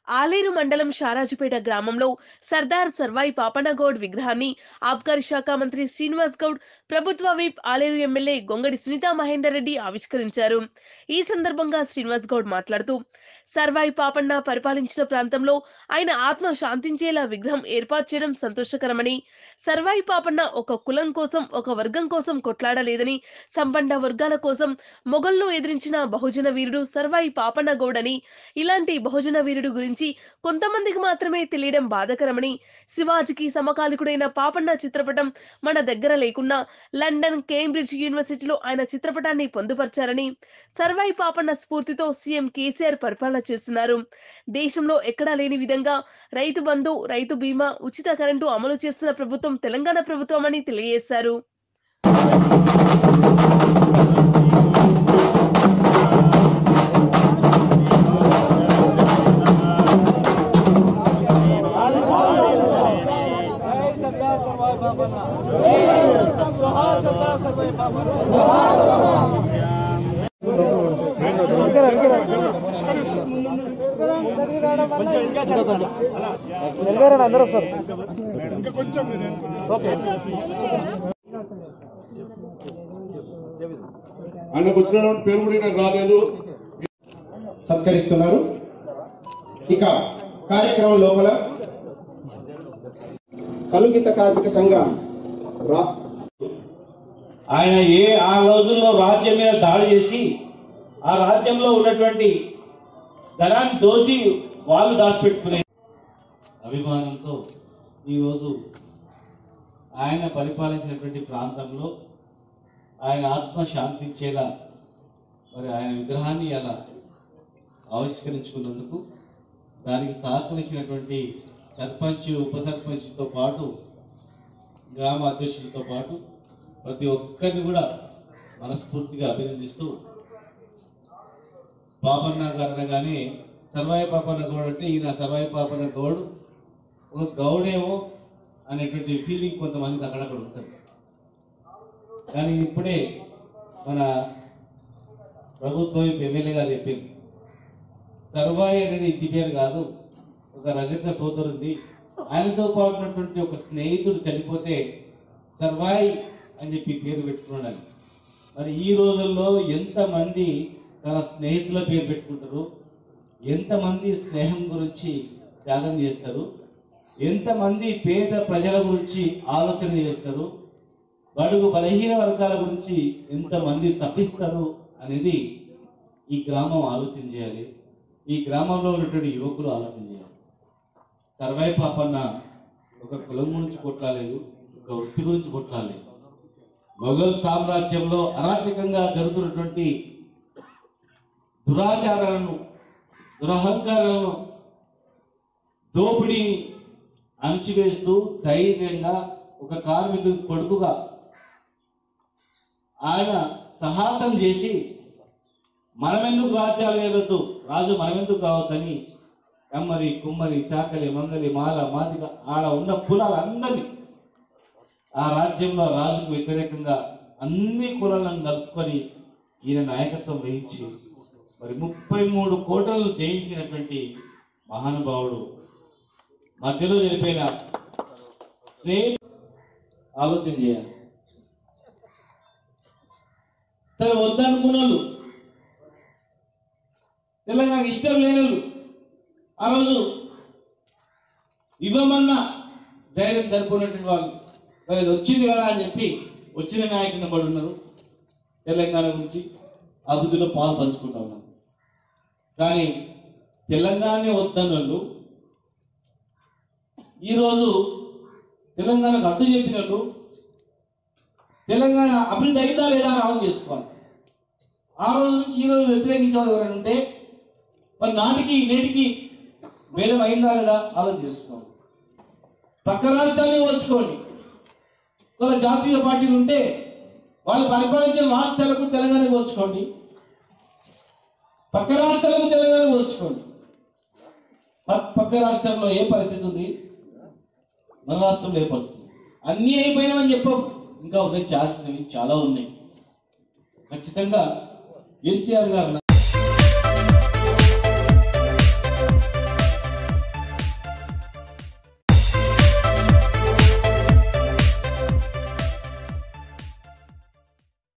ఆలేరు మండలం షారాజుపేట గ్రామంలో సర్దార్ సర్వాయి పాపన్నగౌడ్ విగ్రహాన్ని ఆబ్కారీ శాఖ మంత్రి శ్రీనివాస్ గౌడ్ ప్రభుత్వ విప్ ఆలేరు ఎమ్మెల్యే గొంగడి సునీతా మహేందర్ రెడ్డి ఆవిష్కరించారు ఈ సందర్భంగా శ్రీనివాస్ గౌడ్ మాట్లాడుతూ సర్వాయి పాపన్న పరిపాలించిన ప్రాంతంలో ఆయన ఆత్మ శాంతించేలా విగ్రహం ఏర్పాటు చేయడం సంతోషకరమని సర్వాయి పాపన్న ఒక కులం కోసం ఒక వర్గం కోసం కొట్లాడలేదని సంబంధ వర్గాల కోసం మొఘల్ను ఎదిరించిన బహుజన వీరుడు సర్వాయి పాపన్న గౌడ్ అని ఇలాంటి బహుజన వీరుడు గురించి కొంతమందికి మాత్రమే తెలియడం బాధకరమని శివాజీకి సమకాలికుడైన పాపన్న చిత్రపటం మన దగ్గర లేకున్నా లండన్ కేంబ్రిడ్జ్ యూనివర్సిటీలో ఆయన చిత్రపటాన్ని పొందుపరిచారని సర్వాయి పాపన్న స్ఫూర్తితో సీఎం కేసీఆర్ పరిపాలన చేస్తున్నారు దేశంలో ఎక్కడా లేని విధంగా రైతు బంధు రైతు బీమా ఉచిత కరెంటు అమలు చేస్తున్న ప్రభుత్వం తెలంగాణ ప్రభుత్వం అని తెలియజేశారు जय सरदार सरवाई बाबा जोहार सरदार सरवाई बाबा కొంచెం ఇంకా అందరూ సార్ ఆయనకు వచ్చినటువంటి పేరు కూడా నాకు రాలేదు సత్కరిస్తున్నారు ఇక కార్యక్రమం లోపల కలుగిత కార్మిక సంఘం రా ఆయన ఏ ఆ రోజుల్లో రాజ్యం మీద దాడి చేసి ఆ రాజ్యంలో ఉన్నటువంటి ధనాన్ని దోసి వాళ్ళు దాచిపెట్టుకునే అభిమానంతో ఈరోజు ఆయన పరిపాలించినటువంటి ప్రాంతంలో ఆయన ఆత్మ శాంతించేలా మరి ఆయన విగ్రహాన్ని అలా ఆవిష్కరించుకున్నందుకు దానికి సహకరించినటువంటి సర్పంచ్ ఉప సర్పంచ్తో పాటు గ్రామ అధ్యక్షులతో పాటు ప్రతి ఒక్కరిని కూడా మనస్ఫూర్తిగా అభినందిస్తూ పాపన్న గారు అనగానే సర్వాయి పాపన్న గౌడ్ అంటే ఈయన సర్వాయి పాపన్న గౌడ్ ఒక గౌడేమో అనేటువంటి ఫీలింగ్ కొంతమందికి అక్కడక్కడ ఉంటుంది కానీ ఇప్పుడే మన ప్రభుత్వం ఎమ్మెల్యే గారు చెప్పింది సర్వాయి అనేది ఇంటి పేరు కాదు ఒక రజక సోదరుంది ఆయనతో పాటు ఉన్నటువంటి ఒక స్నేహితుడు చనిపోతే సర్వాయి అని చెప్పి పేరు పెట్టుకున్నాడు మరి ఈ రోజుల్లో ఎంతమంది తన స్నేహితుల పేరు పెట్టుకుంటారు ఎంతమంది స్నేహం గురించి త్యాగం చేస్తారు ఎంతమంది పేద ప్రజల గురించి ఆలోచన చేస్తారు బడుగు బలహీన వర్గాల గురించి ఎంతమంది తప్పిస్తారు అనేది ఈ గ్రామం ఆలోచన చేయాలి ఈ గ్రామంలో ఉన్నటువంటి యువకులు ఆలోచన చేయాలి సర్వై పాపన్న ఒక కులం గురించి కొట్లాలేదు ఒక వృత్తి గురించి కొట్లాలేదు మొఘల్ సామ్రాజ్యంలో అరాచకంగా జరుగుతున్నటువంటి దురాచారాలను దురహంకారాలను దోపిడీని అణచివేస్తూ ధైర్యంగా ఒక కార్మికుడి కొడుకుగా ఆయన సాహసం చేసి మనమెందుకు రాజ్యాలు ఏలొద్దు రాజు మనమెందుకు కావద్దని కమ్మరి కుమ్మరి చాకలి మంగలి మాల మాదిగ ఆడ ఉన్న కులాలందరినీ ఆ రాజ్యంలో రాజుకు వ్యతిరేకంగా అన్ని కులాలను కలుపుకొని ఈయన నాయకత్వం వహించి మరి ముప్పై మూడు కోటలను జయించినటువంటి మహానుభావుడు మధ్యలో జరిపిన స్నేహి ఆలోచన చేయాలి సరే వద్దనుకున్న వాళ్ళు తెలంగాణ ఇష్టం లేని వాళ్ళు ఆ రోజు ఇవ్వమన్నా ధైర్యం సరిపోయినటువంటి వాళ్ళు మరి ఇది వచ్చింది కదా అని చెప్పి వచ్చిన నాయకుని పడి ఉన్నారు తెలంగాణ గురించి అభివృద్ధిలో పాలు పంచుకుంటా ఉన్నారు కానీ తెలంగాణ వద్దన్న వాళ్ళు ఈరోజు తెలంగాణకు అడ్డు చెప్పినట్టు తెలంగాణ అభివృద్ధి అయిందా లేదా అని ఆలోచన చేసుకోవాలి ఆ రోజు నుంచి ఈ రోజు వ్యతిరేకించేవారు ఎవరైనా ఉంటే మరి నాటికి నేటికి భేదం అయిందా లేదా ఆలోచన చేసుకోవాలి పక్క రాష్ట్రాన్ని పోల్చుకోండి వాళ్ళ జాతీయ పార్టీలు ఉంటే వాళ్ళు పరిపాలించిన రాష్ట్రాలకు తెలంగాణ పోల్చుకోండి పక్క రాష్ట్రాలకు తెలంగాణ పోల్చుకోండి పక్- పక్క రాష్ట్రంలో ఏ పరిస్థితి ఉంది మన రాష్ట్రంలో ఏ పరిస్థితి ఉంది? అన్నీ అయిపోయినామని చెప్పం ఇంకా ఉన్నాయి చేయాల్సినవి చాలా ఉన్నాయి ఖచ్చితంగా కేసీఆర్ గారు